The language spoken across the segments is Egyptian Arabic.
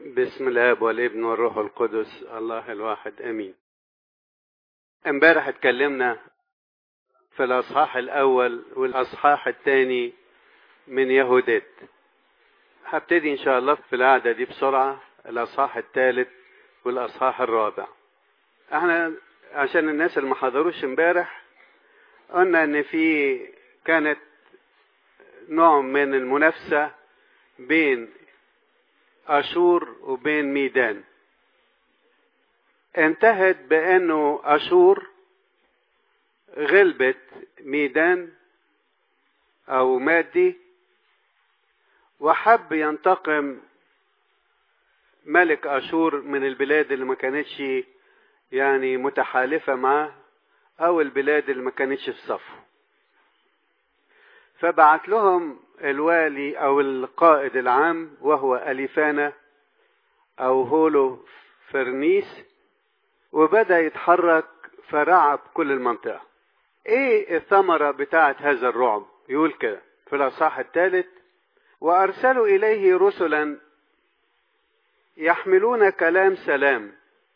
بسم الاب والابن والروح القدس الله الواحد امين امبارح اتكلمنا في الاصحاح الاول والاصحاح الثاني من يهودات هبتدي ان شاء الله في القعده دي بسرعه الاصحاح الثالث والاصحاح الرابع احنا عشان الناس اللي ما حضروش امبارح قلنا ان في كانت نوع من المنافسه بين أشور وبين ميدان انتهت بأنه أشور غلبت ميدان أو مادي وحب ينتقم ملك أشور من البلاد اللي ما كانتش يعني متحالفة معاه أو البلاد اللي ما كانتش في صفه فبعت لهم الوالي او القائد العام وهو اليفانا او هولو فرنيس وبدا يتحرك فرعب كل المنطقه ايه الثمره بتاعه هذا الرعب يقول كده في الاصحاح الثالث وارسلوا اليه رسلا يحملون كلام سلام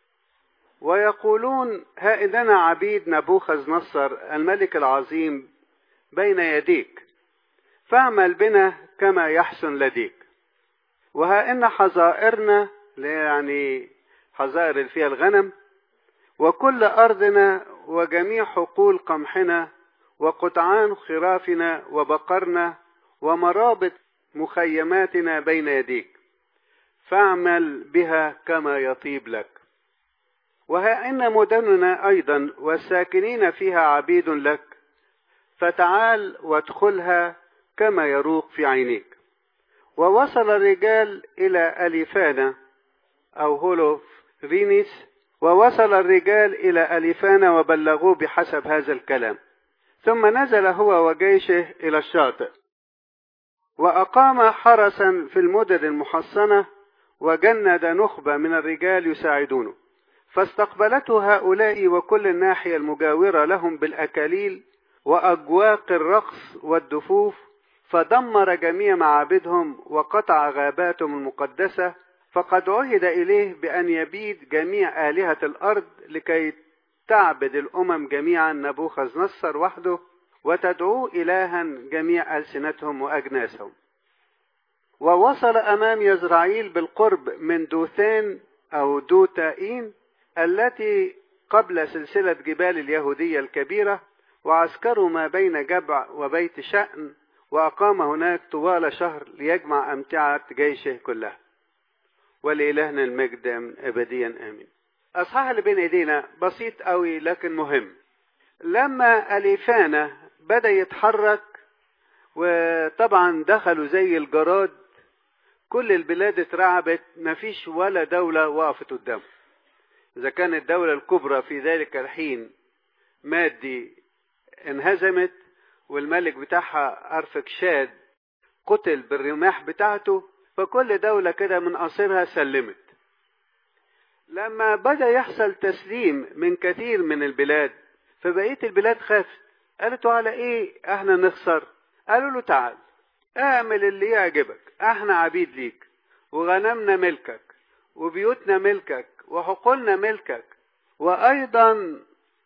ويقولون ها إننا عبيد نبوخذ نصر الملك العظيم بين يديك فاعمل بنا كما يحسن لديك وها إن حظائرنا يعني حظائر اللي فيها الغنم وكل أرضنا وجميع حقول قمحنا وقطعان خرافنا وبقرنا ومرابط مخيماتنا بين يديك فاعمل بها كما يطيب لك وها إن مدننا أيضا والساكنين فيها عبيد لك فتعال وادخلها كما يروق في عينيك ووصل الرجال إلى أليفانا أو هولو رينيس ووصل الرجال إلى أليفانا وبلغوه بحسب هذا الكلام ثم نزل هو وجيشه إلى الشاطئ وأقام حرسا في المدن المحصنة وجند نخبة من الرجال يساعدونه فاستقبلته هؤلاء وكل الناحية المجاورة لهم بالأكاليل وأجواق الرقص والدفوف فدمر جميع معابدهم وقطع غاباتهم المقدسة فقد عهد إليه بأن يبيد جميع آلهة الأرض لكي تعبد الأمم جميعا نبوخذ نصر وحده وتدعو إلها جميع ألسنتهم وأجناسهم ووصل أمام يزرعيل بالقرب من دوثان أو دوتائين التي قبل سلسلة جبال اليهودية الكبيرة وعسكروا ما بين جبع وبيت شأن وأقام هناك طوال شهر ليجمع أمتعة جيشه كلها ولإلهنا المجد أبديا آمين أصحاح اللي بين إيدينا بسيط قوي لكن مهم لما أليفانا بدأ يتحرك وطبعا دخلوا زي الجراد كل البلاد اترعبت مفيش ولا دولة وقفت قدامه إذا كانت الدولة الكبرى في ذلك الحين مادي انهزمت والملك بتاعها أرفكشاد قتل بالرماح بتاعته فكل دولة كده من قصرها سلمت لما بدأ يحصل تسليم من كثير من البلاد فبقية البلاد خافت قالت على ايه احنا نخسر قالوا له تعال اعمل اللي يعجبك احنا عبيد ليك وغنمنا ملكك وبيوتنا ملكك وحقولنا ملكك وايضا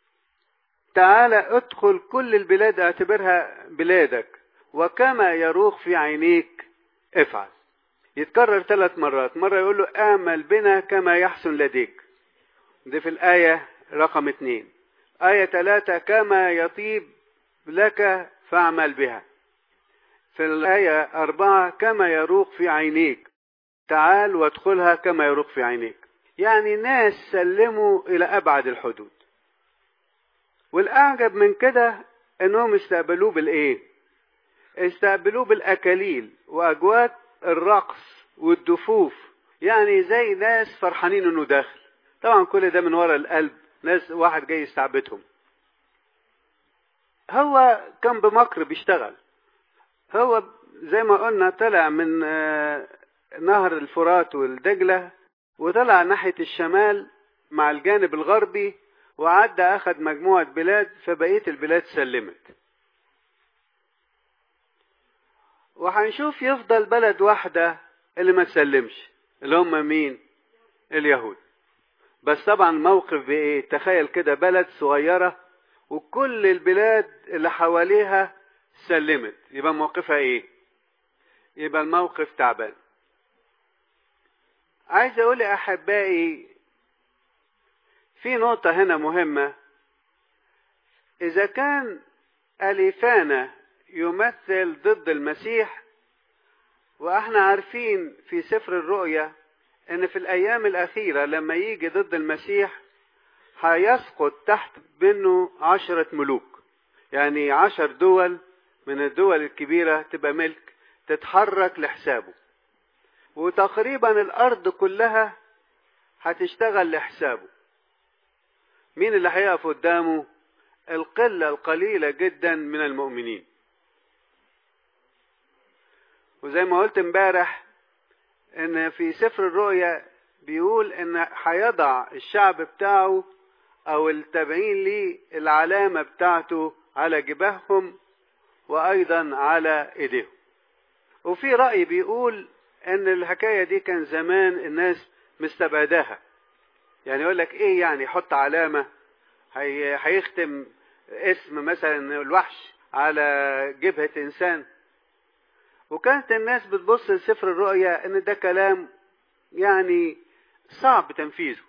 تعالى ادخل كل البلاد اعتبرها بلادك وكما يروق في عينيك افعل يتكرر ثلاث مرات مرة يقول له اعمل بنا كما يحسن لديك دي في الآية رقم اثنين آية ثلاثة كما يطيب لك فاعمل بها في الآية أربعة كما يروق في عينيك تعال وادخلها كما يروق في عينيك يعني ناس سلموا إلى أبعد الحدود والأعجب من كده إنهم استقبلوه بالإيه؟ استقبلوه بالأكاليل وأجواء الرقص والدفوف يعني زي ناس فرحانين إنه داخل طبعا كل ده من ورا القلب ناس واحد جاي يستعبدهم هو كان بمكر بيشتغل هو زي ما قلنا طلع من نهر الفرات والدجلة وطلع ناحية الشمال مع الجانب الغربي وعدى أخذ مجموعة بلاد فبقية البلاد سلمت وهنشوف يفضل بلد واحدة اللي ما تسلمش اللي هم مين اليهود بس طبعا موقف بايه تخيل كده بلد صغيره وكل البلاد اللي حواليها سلمت يبقى موقفها ايه يبقى الموقف تعبان عايز اقول يا احبائي في نقطة هنا مهمة إذا كان أليفانا يمثل ضد المسيح وإحنا عارفين في سفر الرؤيا إن في الأيام الأخيرة لما يجي ضد المسيح هيسقط تحت منه عشرة ملوك يعني عشر دول من الدول الكبيرة تبقى ملك تتحرك لحسابه وتقريبا الأرض كلها هتشتغل لحسابه مين اللي هيقف قدامه القلة القليلة جدا من المؤمنين وزي ما قلت امبارح ان في سفر الرؤيا بيقول ان هيضع الشعب بتاعه او التابعين ليه العلامة بتاعته على جباههم وايضا على ايديهم وفي رأي بيقول ان الحكاية دي كان زمان الناس مستبعداها يعني يقول لك ايه يعني يحط علامة هي هيختم اسم مثلا الوحش على جبهة انسان وكانت الناس بتبص لسفر الرؤيا ان ده كلام يعني صعب تنفيذه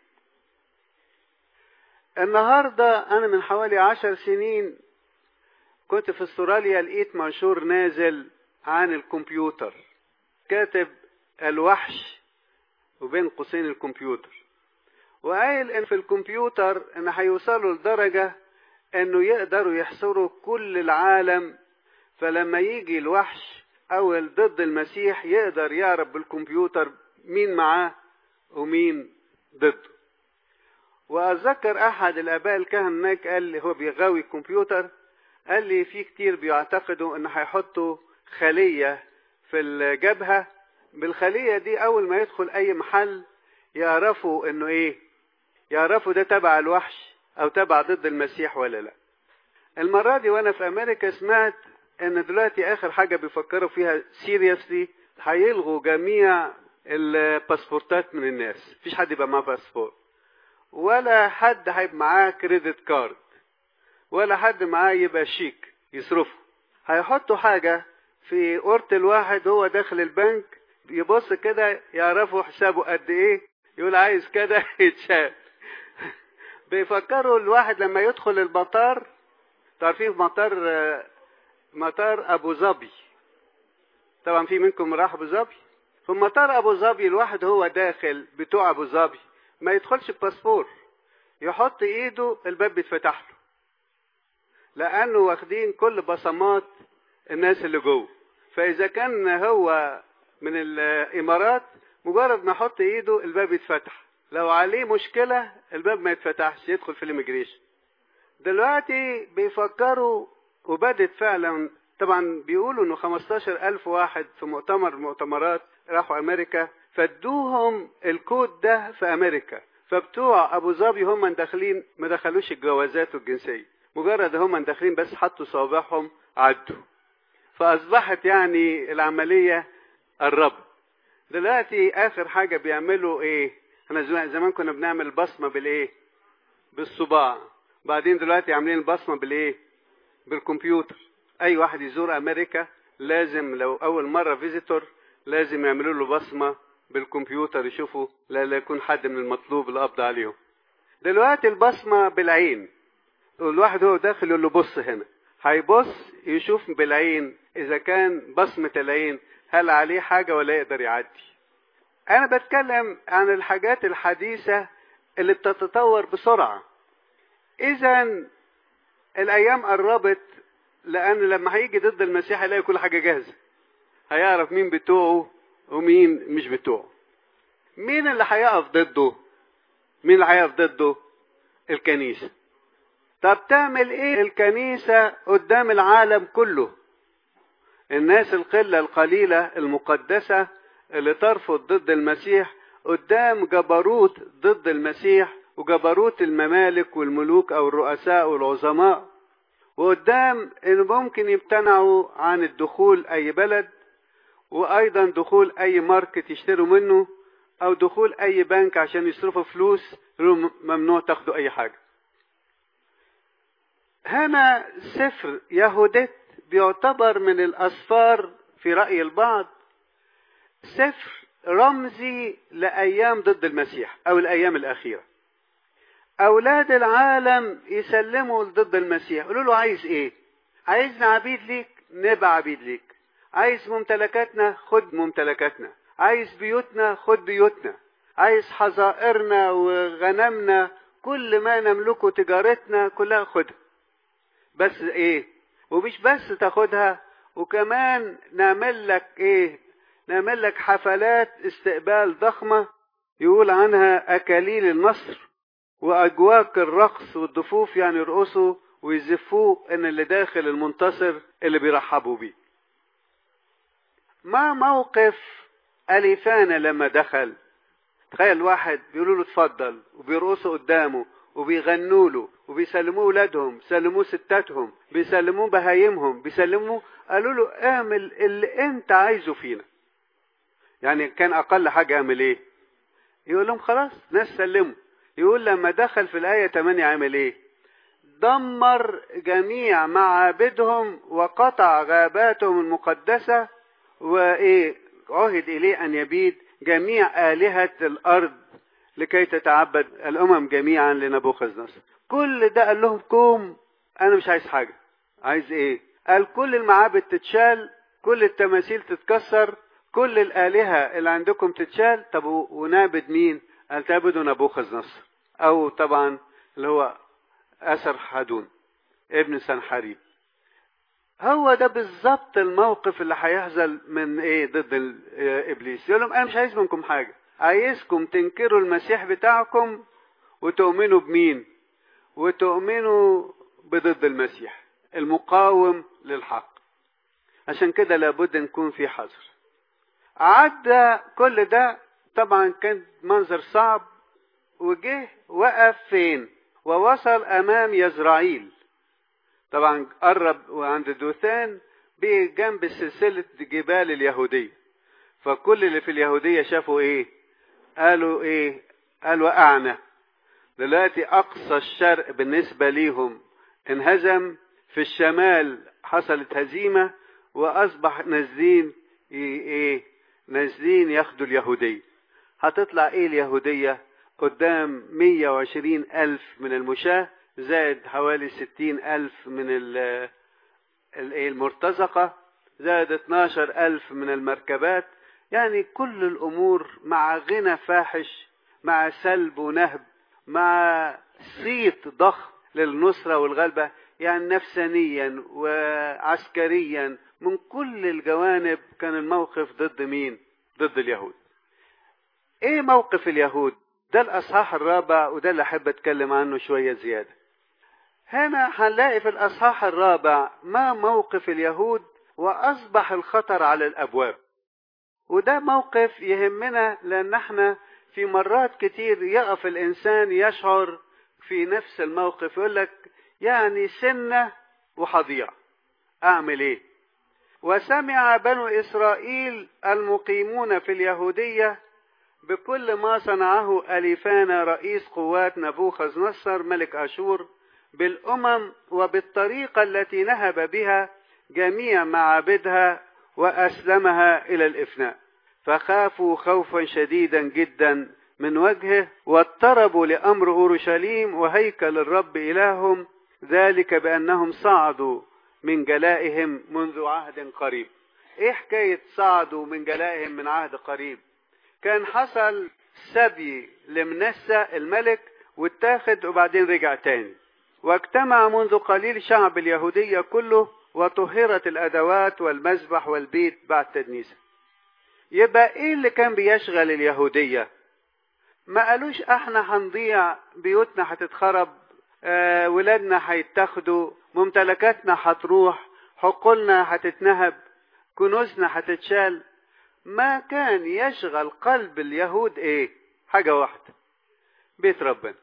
النهاردة انا من حوالي عشر سنين كنت في استراليا لقيت منشور نازل عن الكمبيوتر كاتب الوحش وبين قوسين الكمبيوتر وقايل ان في الكمبيوتر ان هيوصلوا لدرجة انه يقدروا يحصروا كل العالم فلما يجي الوحش او ضد المسيح يقدر يعرف بالكمبيوتر مين معاه ومين ضده واتذكر احد الاباء الكهنة هناك قال لي هو بيغاوي الكمبيوتر قال لي في كتير بيعتقدوا ان هيحطوا خلية في الجبهة بالخلية دي اول ما يدخل اي محل يعرفوا انه ايه يعرفوا ده تبع الوحش او تبع ضد المسيح ولا لا المرة دي وانا في امريكا سمعت ان دلوقتي اخر حاجة بيفكروا فيها سيريسلي هيلغوا جميع الباسبورتات من الناس مفيش حد يبقى معاه باسبور ولا حد هيبقى معاه كريدت كارد ولا حد معاه يبقى شيك يصرفه هيحطوا حاجة في قرة الواحد هو داخل البنك يبص كده يعرفوا حسابه قد ايه يقول عايز كده يتشال بيفكروا الواحد لما يدخل المطار تعرفين في مطار مطار ابو ظبي طبعا في منكم راح ابو ظبي في مطار ابو ظبي الواحد هو داخل بتوع ابو ظبي ما يدخلش باسبور يحط ايده الباب بيتفتح له لانه واخدين كل بصمات الناس اللي جوه فاذا كان هو من الامارات مجرد ما يحط ايده الباب يتفتح لو عليه مشكله الباب ما يتفتحش يدخل في الاميجريشن دلوقتي بيفكروا وبدت فعلا طبعا بيقولوا انه 15 الف واحد في مؤتمر مؤتمرات راحوا امريكا فادوهم الكود ده في امريكا فبتوع ابو ظبي هم داخلين ما دخلوش الجوازات والجنسيه مجرد هم داخلين بس حطوا صوابعهم عدوا فاصبحت يعني العمليه قربت دلوقتي اخر حاجه بيعملوا ايه احنا زمان كنا بنعمل البصمه بالايه بالصباع بعدين دلوقتي عاملين البصمه بالايه بالكمبيوتر اي واحد يزور امريكا لازم لو اول مره فيزيتور لازم يعملوا له بصمه بالكمبيوتر يشوفوا لا لا يكون حد من المطلوب القبض عليهم دلوقتي البصمه بالعين الواحد هو داخل يقول له بص هنا هيبص يشوف بالعين اذا كان بصمه العين هل عليه حاجه ولا يقدر يعدي انا بتكلم عن الحاجات الحديثه اللي بتتطور بسرعه اذا الايام قربت لان لما هيجي ضد المسيح هيلاقي كل حاجه جاهزه هيعرف مين بتوعه ومين مش بتوعه مين اللي هيقف ضده مين اللي هيقف ضده الكنيسه طب تعمل ايه الكنيسه قدام العالم كله الناس القله القليله المقدسه اللي ترفض ضد المسيح قدام جبروت ضد المسيح وجبروت الممالك والملوك او الرؤساء والعظماء وقدام ان ممكن يمتنعوا عن الدخول اي بلد وايضا دخول اي ماركت يشتروا منه او دخول اي بنك عشان يصرفوا فلوس يقولوا ممنوع تاخدوا اي حاجه هنا سفر يهودت بيعتبر من الاسفار في راي البعض سفر رمزي لايام ضد المسيح او الايام الاخيره اولاد العالم يسلموا ضد المسيح يقولوا له عايز ايه عايزنا عبيد ليك نبقى عبيد ليك عايز ممتلكاتنا خد ممتلكاتنا عايز بيوتنا خد بيوتنا عايز حظائرنا وغنمنا كل ما نملكه تجارتنا كلها خدها بس ايه ومش بس تاخدها وكمان نعمل لك ايه نعمل لك حفلات استقبال ضخمة يقول عنها أكاليل النصر وأجواك الرقص والضفوف يعني يرقصوا ويزفوه إن اللي داخل المنتصر اللي بيرحبوا بيه. ما موقف أليفانا لما دخل؟ تخيل واحد بيقولوا له اتفضل وبيرقصوا قدامه وبيغنوا له وبيسلموه ولادهم سلموه ستاتهم بيسلموه بهايمهم بيسلموه قالوا له اعمل اللي انت عايزه فينا يعني كان اقل حاجه اعمل ايه يقول لهم خلاص ناس سلموا يقول لما دخل في الايه 8 عمل ايه دمر جميع معابدهم وقطع غاباتهم المقدسه وايه عهد اليه ان يبيد جميع الهه الارض لكي تتعبد الامم جميعا لنبوخذ نصر كل ده قال لهم كوم انا مش عايز حاجه عايز ايه قال كل المعابد تتشال كل التماثيل تتكسر كل الآلهة اللي عندكم تتشال طب ونعبد مين؟ قال تعبدوا نبوخذ نصر أو طبعا اللي هو أسر حدون ابن سنحريب هو ده بالظبط الموقف اللي هيحصل من ايه ضد ابليس يقول لهم انا مش عايز منكم حاجه عايزكم تنكروا المسيح بتاعكم وتؤمنوا بمين وتؤمنوا بضد المسيح المقاوم للحق عشان كده لابد نكون في حذر عدى كل ده طبعا كان منظر صعب وجه وقف فين ووصل امام يزرعيل طبعا قرب وعند دوثان بجنب سلسلة جبال اليهودية فكل اللي في اليهودية شافوا ايه قالوا ايه قال وقعنا دلوقتي اقصى الشرق بالنسبة ليهم انهزم في الشمال حصلت هزيمة واصبح نازلين ايه نازلين ياخدوا اليهودية هتطلع ايه اليهودية قدام 120 ألف من المشاة زائد حوالي 60 ألف من المرتزقة زائد 12 ألف من المركبات يعني كل الأمور مع غنى فاحش مع سلب ونهب مع صيت ضخم للنصرة والغلبة يعني نفسانيا وعسكريا من كل الجوانب كان الموقف ضد مين ضد اليهود ايه موقف اليهود ده الاصحاح الرابع وده اللي احب اتكلم عنه شوية زيادة هنا هنلاقي في الاصحاح الرابع ما موقف اليهود واصبح الخطر على الابواب وده موقف يهمنا لان احنا في مرات كتير يقف الانسان يشعر في نفس الموقف يقول لك يعني سنة وحضيع اعمل ايه وسمع بنو اسرائيل المقيمون في اليهودية بكل ما صنعه أليفانا رئيس قوات نبوخذ نصر ملك أشور بالأمم وبالطريقة التي نهب بها جميع معابدها وأسلمها إلى الإفناء فخافوا خوفا شديدا جدا من وجهه واضطربوا لأمر أورشليم وهيكل الرب إلههم ذلك بأنهم صعدوا من جلائهم منذ عهد قريب ايه حكاية صعدوا من جلائهم من عهد قريب كان حصل سبي لمنسى الملك واتاخد وبعدين رجع تاني واجتمع منذ قليل شعب اليهودية كله وطهرت الأدوات والمذبح والبيت بعد تدنيسه يبقى ايه اللي كان بيشغل اليهودية ما قالوش احنا هنضيع بيوتنا هتتخرب آه ولادنا هيتاخدوا ممتلكاتنا هتروح حقولنا هتتنهب كنوزنا هتتشال ما كان يشغل قلب اليهود ايه حاجة واحدة بيت ربنا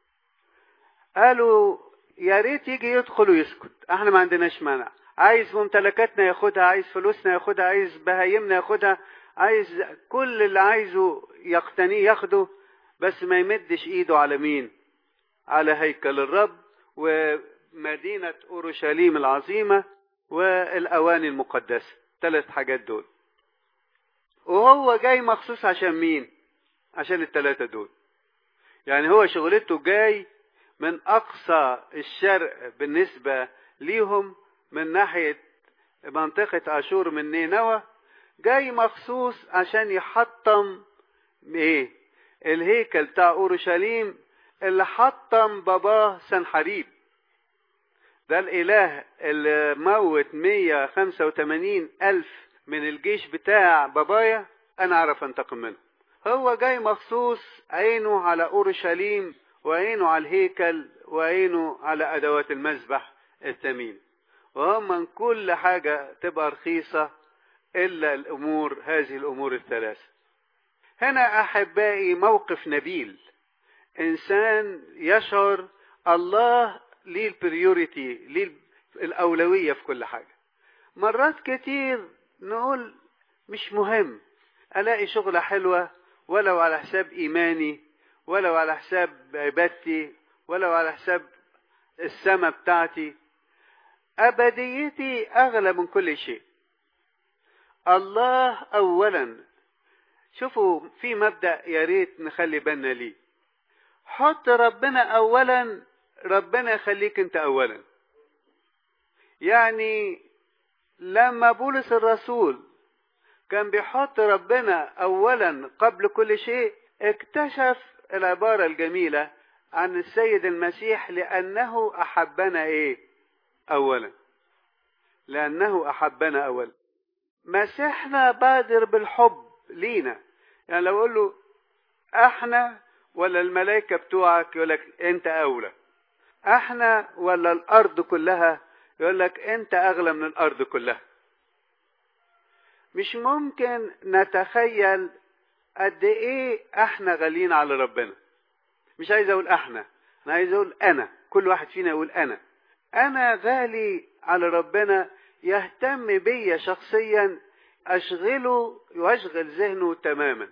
قالوا يا ريت يجي يدخل ويسكت احنا ما عندناش مانع عايز ممتلكاتنا ياخدها عايز فلوسنا ياخدها عايز بهايمنا ياخدها عايز كل اللي عايزه يقتنيه ياخده بس ما يمدش ايده على مين على هيكل الرب ومدينة أورشليم العظيمة والأواني المقدسة ثلاث حاجات دول وهو جاي مخصوص عشان مين عشان الثلاثة دول يعني هو شغلته جاي من أقصى الشرق بالنسبة ليهم من ناحية منطقة أشور من نينوى جاي مخصوص عشان يحطم ايه الهيكل بتاع اورشليم اللي حطم باباه سنحريب ده الاله اللي موت 185 الف من الجيش بتاع بابايا انا اعرف انتقم منه هو جاي مخصوص عينه على اورشليم وعينه على الهيكل وعينه على ادوات المذبح الثمين وهم من كل حاجة تبقى رخيصة إلا الأمور هذه الأمور الثلاثة هنا أحبائي موقف نبيل إنسان يشعر الله ليه البريوريتي ليه الأولوية في كل حاجة مرات كتير نقول مش مهم ألاقي شغلة حلوة ولو على حساب إيماني ولو على حساب عبادتي ولو على حساب السماء بتاعتي أبديتي أغلى من كل شيء الله أولا شوفوا في مبدأ يا ريت نخلي بالنا ليه حط ربنا أولا ربنا يخليك أنت أولا يعني لما بولس الرسول كان بيحط ربنا أولا قبل كل شيء اكتشف العبارة الجميلة عن السيد المسيح لأنه أحبنا إيه أولا لأنه أحبنا أولا مسيحنا بادر بالحب لينا يعني لو أقول له احنا ولا الملائكة بتوعك يقول لك انت اولى احنا ولا الارض كلها يقول لك انت اغلى من الارض كلها مش ممكن نتخيل قد ايه احنا غاليين على ربنا مش عايز اقول احنا انا عايز اقول انا كل واحد فينا يقول انا انا غالي على ربنا يهتم بيا شخصيا اشغله واشغل ذهنه تماما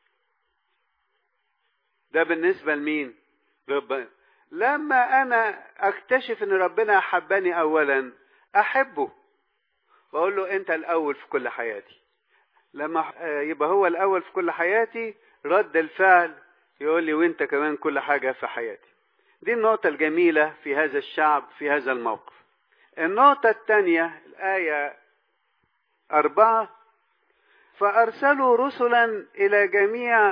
ده بالنسبة لمين ربنا لما انا اكتشف ان ربنا احبني اولا احبه واقول له انت الاول في كل حياتي لما يبقى هو الاول في كل حياتي رد الفعل يقول لي وانت كمان كل حاجة في حياتي دي النقطة الجميلة في هذا الشعب في هذا الموقف النقطة الثانية الآية أربعة فأرسلوا رسلا إلى جميع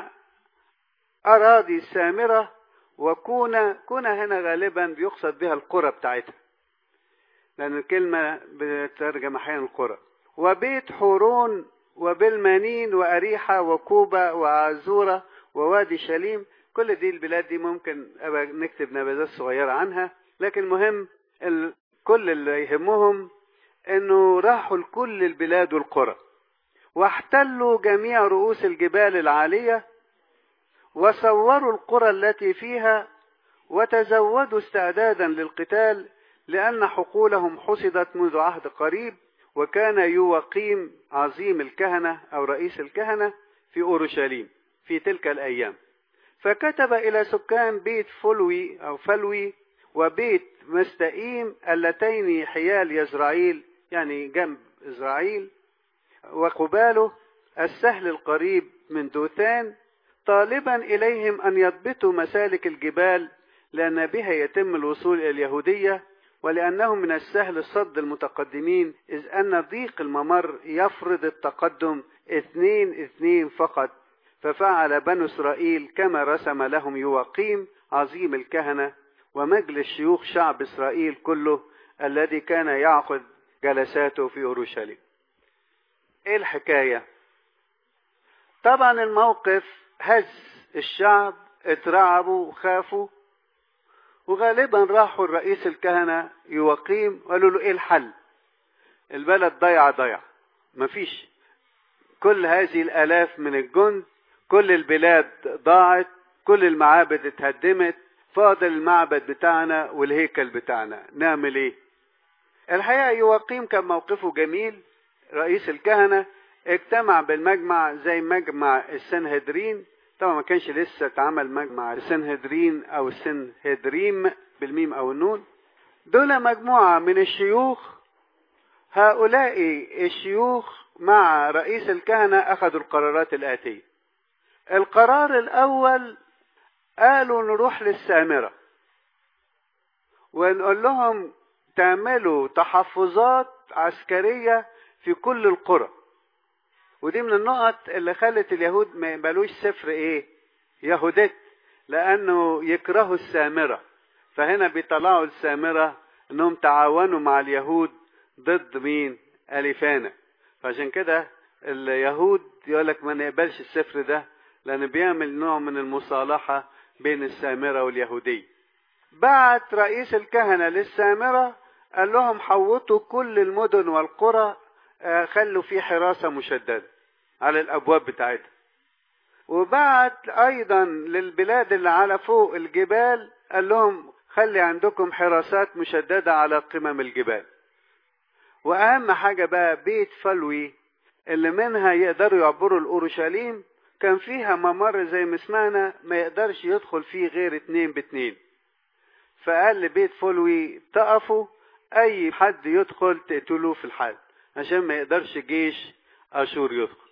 أراضي سامرة وكونا كونا هنا غالبا بيقصد بها القرى بتاعتها لأن الكلمة بتترجم أحيانا القرى وبيت حورون وبالمانين وأريحة وكوبا وعزورة ووادي شليم كل دي البلاد دي ممكن أبقى نكتب نبذات صغيرة عنها لكن المهم كل اللي يهمهم انه راحوا لكل البلاد والقرى واحتلوا جميع رؤوس الجبال العالية وصوروا القرى التي فيها وتزودوا استعدادا للقتال لأن حقولهم حصدت منذ عهد قريب وكان يوقيم عظيم الكهنة أو رئيس الكهنة في أورشليم في تلك الأيام فكتب إلى سكان بيت فلوي أو فلوي وبيت مستئيم اللتين حيال يزرعيل يعني جنب إسرائيل وقباله السهل القريب من دوثان طالبا إليهم أن يضبطوا مسالك الجبال لأن بها يتم الوصول إلى اليهودية ولأنه من السهل الصد المتقدمين إذ أن ضيق الممر يفرض التقدم اثنين اثنين فقط ففعل بنو إسرائيل كما رسم لهم يواقيم عظيم الكهنة ومجلس شيوخ شعب إسرائيل كله الذي كان يعقد جلساته في أورشليم إيه الحكاية طبعا الموقف هز الشعب اترعبوا وخافوا وغالبا راحوا الرئيس الكهنة يوقيم وقالوا له ايه الحل البلد ضيعة ضيعة مفيش كل هذه الآلاف من الجند كل البلاد ضاعت كل المعابد اتهدمت فاضل المعبد بتاعنا والهيكل بتاعنا نعمل ايه الحقيقة يوقيم كان موقفه جميل رئيس الكهنة اجتمع بالمجمع زي مجمع السنهدرين طبعا ما كانش لسه اتعمل مجمع السنهدرين او السنهدريم بالميم او النون دول مجموعة من الشيوخ هؤلاء الشيوخ مع رئيس الكهنة أخذوا القرارات الآتية القرار الأول قالوا نروح للسامرة ونقول لهم تعملوا تحفظات عسكرية في كل القرى ودي من النقط اللي خلت اليهود ما يقبلوش سفر ايه يهودت لانه يكرهوا السامرة فهنا بيطلعوا السامرة انهم تعاونوا مع اليهود ضد مين اليفانا فعشان كده اليهود يقول لك ما نقبلش السفر ده لان بيعمل نوع من المصالحة بين السامرة واليهودية بعت رئيس الكهنة للسامرة قال لهم حوطوا كل المدن والقرى خلوا في حراسة مشددة على الأبواب بتاعتها وبعت أيضا للبلاد اللي على فوق الجبال قال لهم خلي عندكم حراسات مشددة على قمم الجبال وأهم حاجة بقى بيت فلوي اللي منها يقدروا يعبروا الأورشليم كان فيها ممر زي ما سمعنا ما يقدرش يدخل فيه غير اتنين باتنين فقال لبيت فلوي تقفوا أي حد يدخل تقتلوه في الحال عشان ما يقدرش جيش أشور يدخل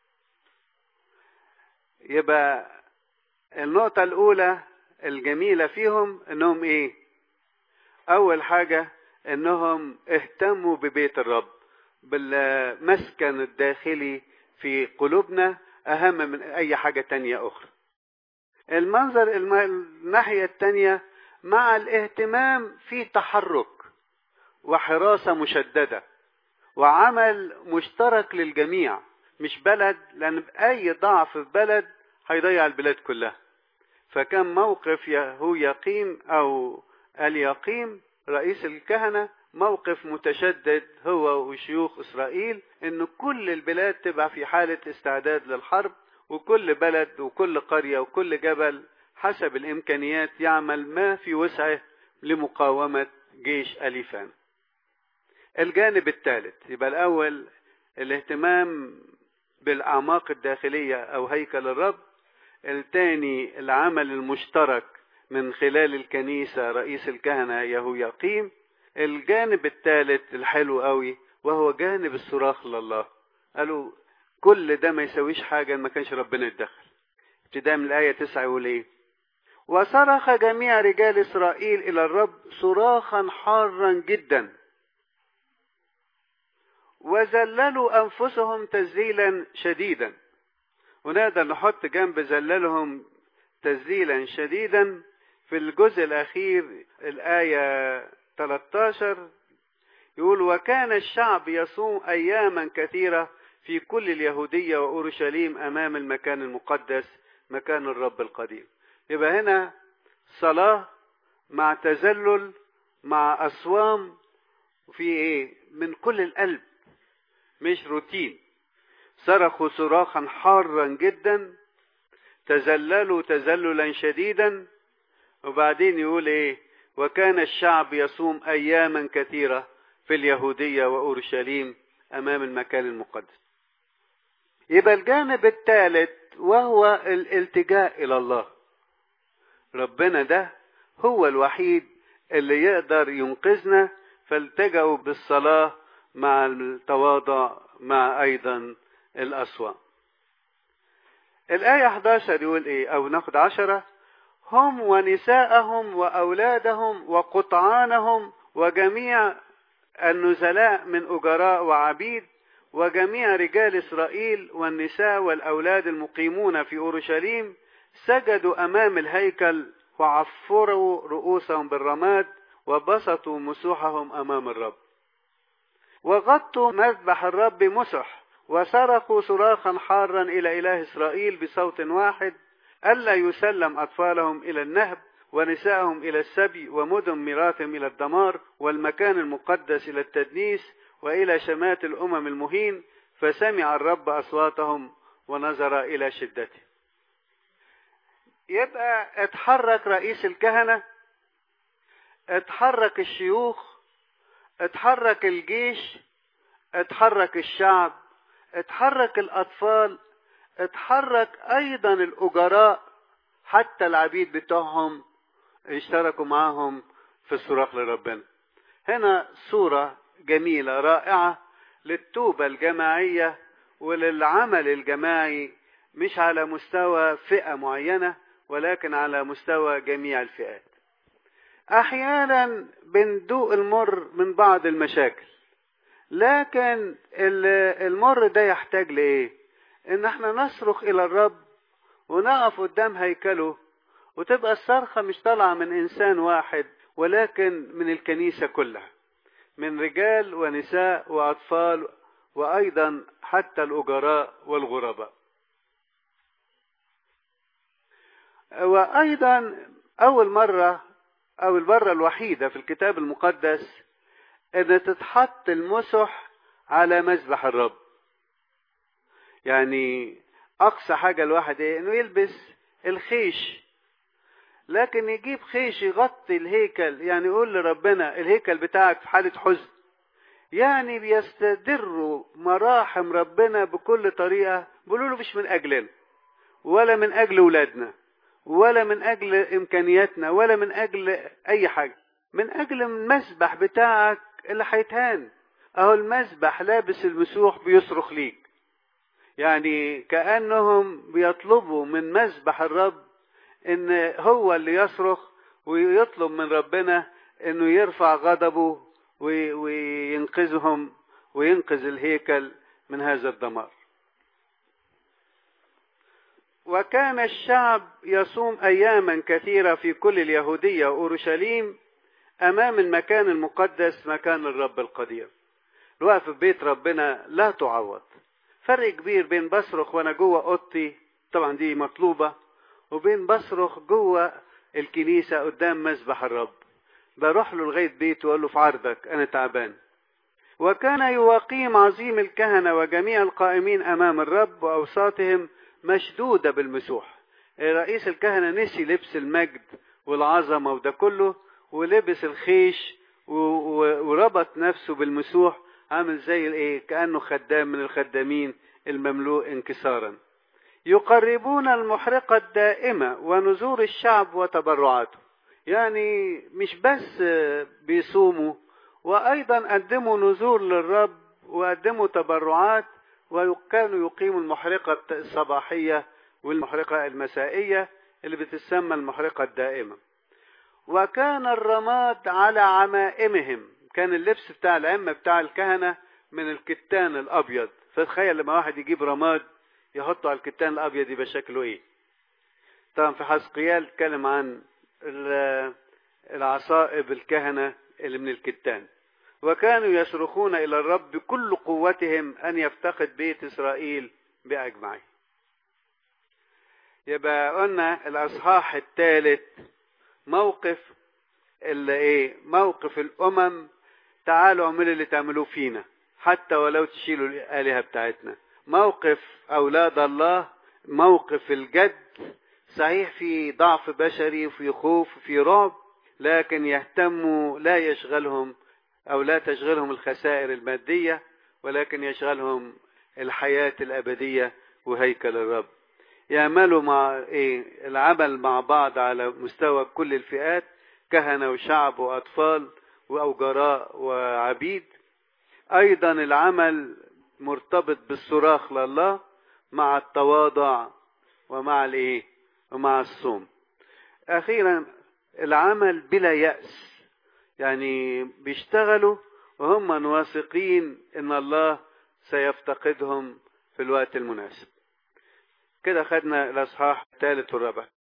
يبقى النقطة الأولى الجميلة فيهم إنهم إيه؟ أول حاجة إنهم اهتموا ببيت الرب بالمسكن الداخلي في قلوبنا أهم من أي حاجة تانية أخرى. المنظر الم... الناحية التانية مع الاهتمام في تحرك وحراسة مشددة وعمل مشترك للجميع مش بلد لأن أي ضعف في بلد هيضيع البلاد كلها فكان موقف يهو يقيم أو اليقيم رئيس الكهنة موقف متشدد هو وشيوخ إسرائيل إن كل البلاد تبقى في حالة استعداد للحرب وكل بلد وكل قرية وكل جبل حسب الإمكانيات يعمل ما في وسعه لمقاومة جيش أليفان الجانب الثالث يبقى الأول الاهتمام بالأعماق الداخلية أو هيكل الرب الثاني العمل المشترك من خلال الكنيسة رئيس الكهنة يهو يقيم الجانب الثالث الحلو قوي وهو جانب الصراخ لله قالوا كل ده ما يسويش حاجة ما كانش ربنا يتدخل ابتداء من الآية تسعة يقول إيه وصرخ جميع رجال إسرائيل إلى الرب صراخا حارا جدا وذللوا أنفسهم تذليلا شديدا ونقدر نحط جنب ذللهم تذليلا شديدا في الجزء الأخير الآية 13 يقول وكان الشعب يصوم أياما كثيرة في كل اليهودية وأورشليم أمام المكان المقدس مكان الرب القديم يبقى هنا صلاة مع تذلل مع أصوام في إيه من كل القلب مش روتين صرخوا صراخا حارا جدا تذللوا تذللا شديدا وبعدين يقول ايه وكان الشعب يصوم اياما كثيره في اليهوديه واورشليم امام المكان المقدس يبقى الجانب الثالث وهو الالتجاء الى الله ربنا ده هو الوحيد اللي يقدر ينقذنا فالتجأوا بالصلاه مع التواضع مع ايضا الأصوات الآية 11 يقول إيه أو ناخد عشرة هم ونساءهم وأولادهم وقطعانهم وجميع النزلاء من أجراء وعبيد وجميع رجال إسرائيل والنساء والأولاد المقيمون في أورشليم سجدوا أمام الهيكل وعفروا رؤوسهم بالرماد وبسطوا مسوحهم أمام الرب وغطوا مذبح الرب مسح وصرخوا صراخا حارا الى اله اسرائيل بصوت واحد الا يسلم اطفالهم الى النهب ونساءهم الى السبي ومدن ميراثهم الى الدمار والمكان المقدس الى التدنيس والى شمات الامم المهين فسمع الرب اصواتهم ونظر الى شدته يبقى اتحرك رئيس الكهنه اتحرك الشيوخ اتحرك الجيش اتحرك الشعب اتحرك الأطفال اتحرك ايضا الاجراء حتى العبيد بتوعهم اشتركوا معاهم في الصراخ لربنا هنا صورة جميلة رائعة للتوبة الجماعية وللعمل الجماعي مش على مستوى فئة معينة ولكن على مستوى جميع الفئات احيانا بندوق المر من بعض المشاكل لكن المر ده يحتاج لايه ان احنا نصرخ الى الرب ونقف قدام هيكله وتبقى الصرخه مش طالعه من انسان واحد ولكن من الكنيسه كلها من رجال ونساء واطفال وايضا حتى الاجراء والغرباء وايضا اول مره او المره الوحيده في الكتاب المقدس ان تتحط المسح على مذبح الرب يعني اقصى حاجه الواحد ايه انه يلبس الخيش لكن يجيب خيش يغطي الهيكل يعني يقول لربنا الهيكل بتاعك في حاله حزن يعني بيستدروا مراحم ربنا بكل طريقه بيقولوا له مش من اجلنا ولا من اجل ولادنا ولا من اجل امكانياتنا ولا من اجل اي حاجه من اجل المسبح بتاعك اللي هيتهان اهو المسبح لابس المسوح بيصرخ ليك يعني كانهم بيطلبوا من مسبح الرب ان هو اللي يصرخ ويطلب من ربنا انه يرفع غضبه وينقذهم وينقذ الهيكل من هذا الدمار وكان الشعب يصوم اياما كثيره في كل اليهوديه واورشليم امام المكان المقدس مكان الرب القدير الوقف في بيت ربنا لا تعوض فرق كبير بين بصرخ وانا جوه اوضتي طبعا دي مطلوبه وبين بصرخ جوه الكنيسه قدام مسبح الرب بروح له لغايه بيته واقول له في عرضك انا تعبان وكان يواقيم عظيم الكهنه وجميع القائمين امام الرب واوساطهم مشدوده بالمسوح رئيس الكهنه نسي لبس المجد والعظمه وده كله ولبس الخيش وربط نفسه بالمسوح عامل زي الايه كانه خدام من الخدامين المملوء انكسارا يقربون المحرقه الدائمه ونذور الشعب وتبرعاته يعني مش بس بيصوموا وايضا قدموا نذور للرب وقدموا تبرعات وكانوا يقيموا المحرقه الصباحيه والمحرقه المسائيه اللي بتسمى المحرقه الدائمه وكان الرماد على عمائمهم كان اللبس بتاع الأئمة بتاع الكهنة من الكتان الأبيض فتخيل لما واحد يجيب رماد يحطه على الكتان الأبيض يبقى شكله إيه طبعا في حسقيال اتكلم عن العصائب الكهنة اللي من الكتان وكانوا يصرخون إلى الرب بكل قوتهم أن يفتقد بيت إسرائيل بأجمعه يبقى قلنا الأصحاح الثالث موقف اللي ايه موقف الامم تعالوا اعملوا اللي تعملوه فينا حتى ولو تشيلوا الالهه بتاعتنا موقف اولاد الله موقف الجد صحيح في ضعف بشري وفي خوف وفي رعب لكن يهتموا لا يشغلهم او لا تشغلهم الخسائر الماديه ولكن يشغلهم الحياه الابديه وهيكل الرب يعملوا مع ايه العمل مع بعض على مستوى كل الفئات كهنه وشعب واطفال واوجراء وعبيد ايضا العمل مرتبط بالصراخ لله مع التواضع ومع الايه ومع الصوم اخيرا العمل بلا ياس يعني بيشتغلوا وهم واثقين ان الله سيفتقدهم في الوقت المناسب كده خدنا الاصحاح الثالث والرابع